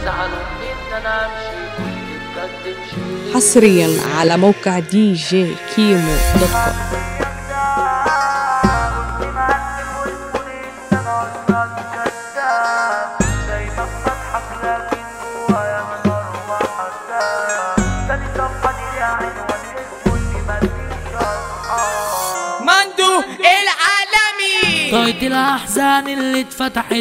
زعلوا مني انا امشي كنت بجد مشيت حصريا على موقع دي جي كيمو دوت كوم مندو العالمي طايت الأحزان اللي اتفتحت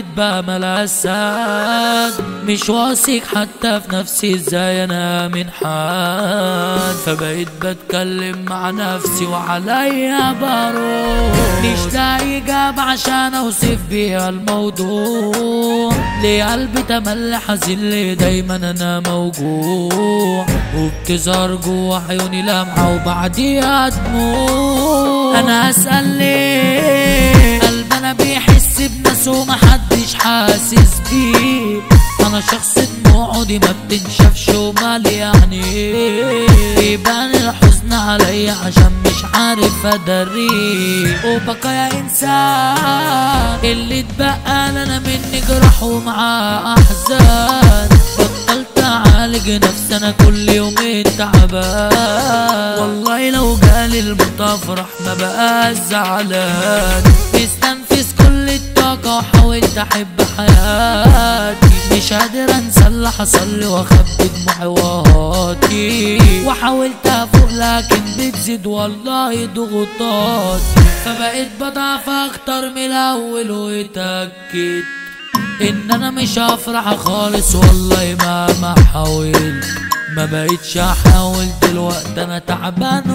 بملاسات مش واثق حتى في نفسي ازاي انا من حد فبقيت بتكلم مع نفسي وعليا بروح مش لاقي إجابة عشان اوصف بيها الموضوع ليه قلبي تملي حزين ليه دايما انا موجوع وبتظهر جوا عيوني لمعة وبعديها دموع انا اسأل ليه قلبنا بيحس بناس ومحدش حاسس بيه انا شخص دموعه دي ما بتنشفش ومال يعني يبان الحزن عليا عشان مش عارف ادريه وبقى يا انسان اللي اتبقى لنا مني جرح ومعاه احزان بطلت اعالج نفسي انا كل يومين تعبان والله لو جالي الموت افرح ما بقاش زعلان استنفذ كل الطاقة وحاولت احب حياتي مش قادر انسى اللي حصل لي واخبي دموعي وهاتي وحاولت افوق لكن بتزيد والله ضغوطاتي فبقيت بضعف اكتر من الاول واتاكد ان انا مش هفرح خالص والله مهما حاولت ما بقيتش احاول دلوقتي انا تعبان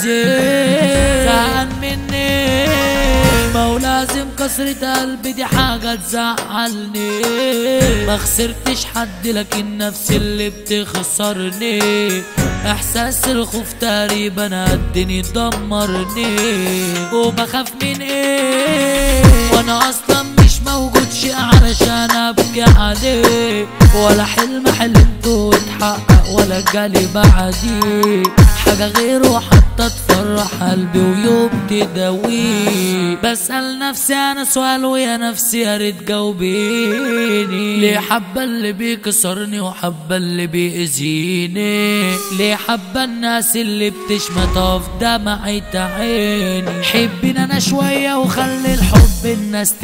وزين زهقان مني ما هو لازم كسرة قلبي دي حاجة تزعلني ما خسرتش حد لكن نفسي اللي بتخسرني احساس الخوف تقريبا قدني دمرني وبخاف من ايه وانا اصلا مش موجود شيء علشان ابكي عليه ولا حلم حلمته واتحقق ولا جالي بعديه حاجة غيره حتى تفرح قلبي ويوم تداويه بسأل نفسي انا سؤال ويا نفسي يا ريت جاوبيني ليه حابة اللي بيكسرني وحابة اللي بيأذيني ليه حابة الناس اللي بتشمت في دمعة عيني حبينا انا شوية وخلي الحب الناس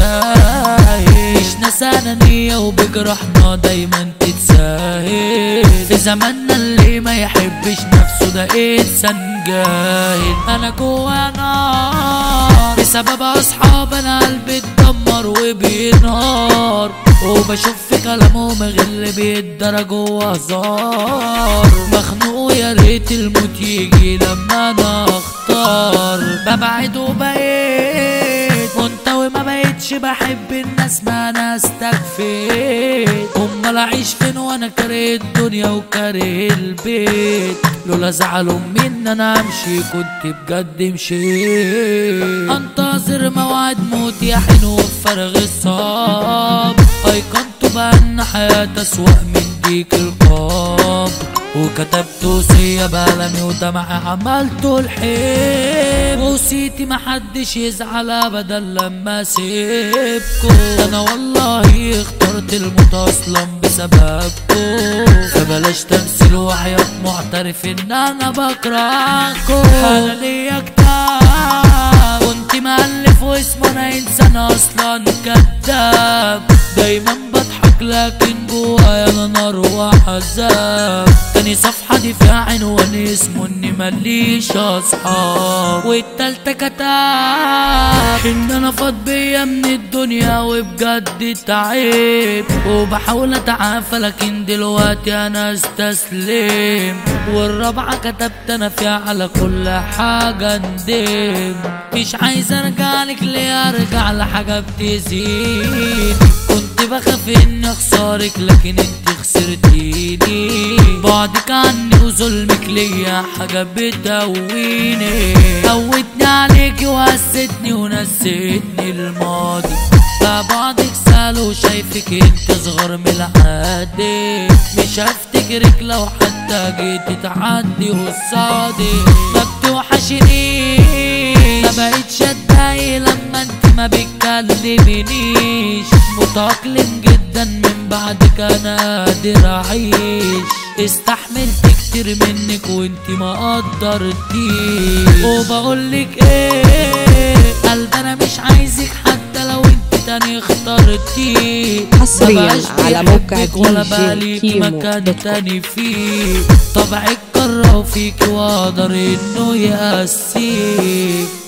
تستاهل مش ناس انانية وبجرحنا دايما تتساهل في زماننا اللي ما يحبش نفسه ده انسان جاهل انا جوا نار بسبب اصحاب انا قلبي اتدمر وبينهار وبشوف في كلامهم غل بيتدرى جوا هزار مخنوق يا ريت الموت يجي لما انا اختار ببعد وبقيت منطوي ما بقيتش بحب الناس ما انا استكفيت امال اعيش فين وانا كاره الدنيا وكاره البيت لولا زعلوا مني انا امشي كنت بجد مشيت انتظر موعد موتي يا حين وفرغ الصاب ايقنت بان حياتي اسوأ من ديك القاب وكتبت وصية بقلمي ودمعي عملته الحب وصيتي محدش يزعل ابدا لما سيبكو انا والله اخترت الموت اصلا بسببكو فبلاش تمثيل وحياة معترف ان انا بكرهكو انا ليا كتاب كنت مألف واسمه انا انسان اصلا كذاب دايما بضحك لكن جوايا انا نار وعذاب تاني صفحة دي فيها عنوان اسمه اني ماليش اصحاب والتالتة كتاب ان انا فاض بيا من الدنيا وبجد تعب وبحاول اتعافى لكن دلوقتي انا استسلم والرابعة كتبت انا فيها على كل حاجة ندم مش عايز ارجع لك ليه ارجع لحاجة بتزيد كنت بخاف اني اخسرك لكن انت خسرتيني بعدك عني وظلمك ليا حاجة بتقويني قوتني عليكي وهستني ونسيتني الماضي فبعدك سهل وشايفك انت صغر من العادي مش هفتكرك لو حتى جيت تعدي قصادي ما بتوحشنيش ما بقتش اتضايق لما انت ما بتكلمنيش متأقلم جدا من من بعدك انا قادر اعيش استحملت كتير منك وانت ما قدرتيش وبقولك ايه قلب انا مش عايزك حتى لو انت تاني اخترتي حصرياً مبقاش على موقع بيحبك ولا DJ بقاليكي كيمو مكان دوت كوم. تاني فيه طبعك كره فيك وقدر انه يقسيك